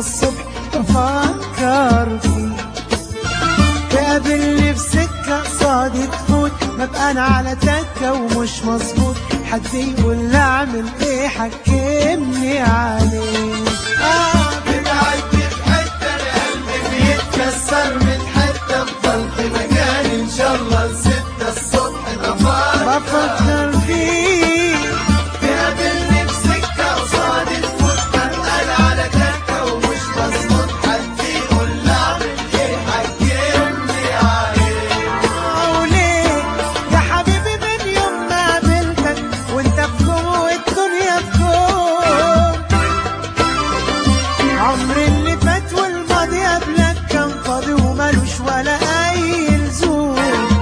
الصبح بفكر فيك تقابلني في سكة قصادي تفوت ببقى انا على تكة ومش مظبوط حد يقول لي اعمل ايه حكمني عليه آه بتعدي في حتة أنا قلبي بيتكسر من حتة افضل في مكاني إن شاء الله لستة الصبح بفكر بفكر فيك تقابلني في سكة قصادي تفوت ببقى أنا على تكة ومش مظبوط حد يقول لي أعمل إيه حكمني عليه وليه يا حبيبي من يوم ما قابلتك وانت في كوم والدنيا في كوم عمري اللي فات والماضي قبلك كان فاضي ومالوش ولا اي لزوم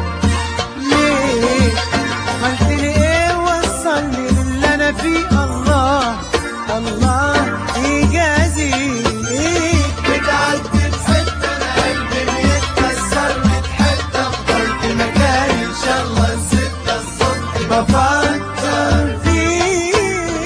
ليه عملت لي ايه وصلني للي انا فيه الله الله يجازي بتعدي في حتة أنا قلبي بيتكسر من حتة افضل في مكاني إن شاء الله لستة الصبح بفكر فيك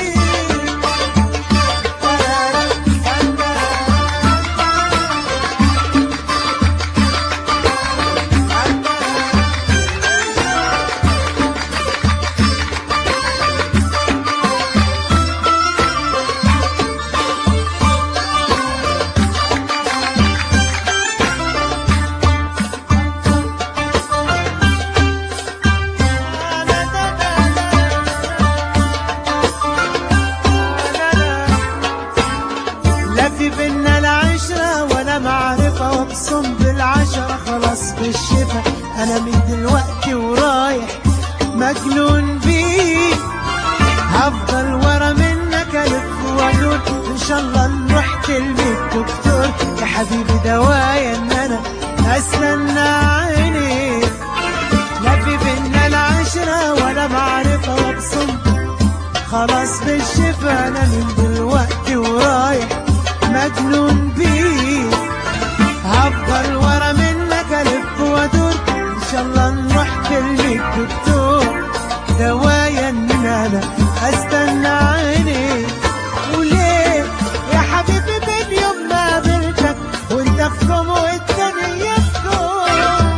لا في بينا العشرة ولا معرفة واقسم بالعشرة خلاص بالشفا أنا من دلوقتي ورايح مجنون بيك هفضل ورا منك ألف وأدور إن شاء الله نروح كلمة دكتور يا حبيبي دوايا إن أنا أستنى عينيك لا في بينا العشرة ولا معرفة واقسم خلاص بالشفا انا من دلوقتي ورايح مجنون بيك هفضل ورا منك الف وادور ان شاء الله نروح كلمة دكتور دوايا ان انا استنى عينيك وليه يا حبيبي من يوم ما قابلتك وانت في كوم والدنيا في كوم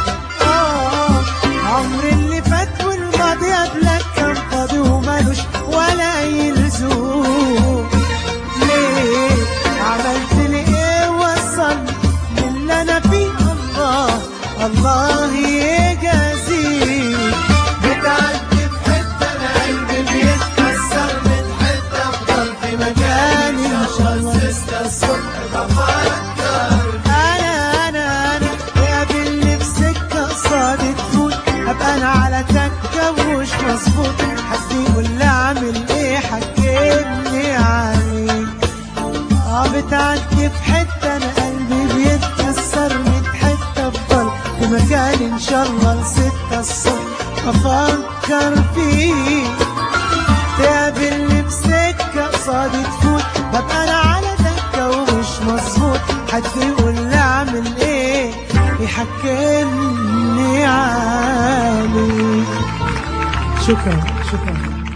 آه، عمري اللي فات والماضي قبلك كان فاضي ومالوش ولا اي لزوم ليه عملت لي ايه وصلني للي انا فيه الله الله يجازيك بتعدي في حتة أنا قلبي بيتكسر من حتة افضل في مكاني إن شاء الله لستة الصبح بفكر انا انا انا قابلني في سكه قصادي تفوت ابقى انا على تكه ومش مظبوط حد يقول لي اعمل ايه حكمني عليك اه بتعدي في حته انا قلبي بيتكسر من حته افضل في مكان ان شاء الله لستة الصبح بفكر فيك تقابلني في سكة قصادي تفوت ببقى أنا على دكة ومش مظبوط حد يقول لي أعمل إيه يحكمني عليك شكرا شكرا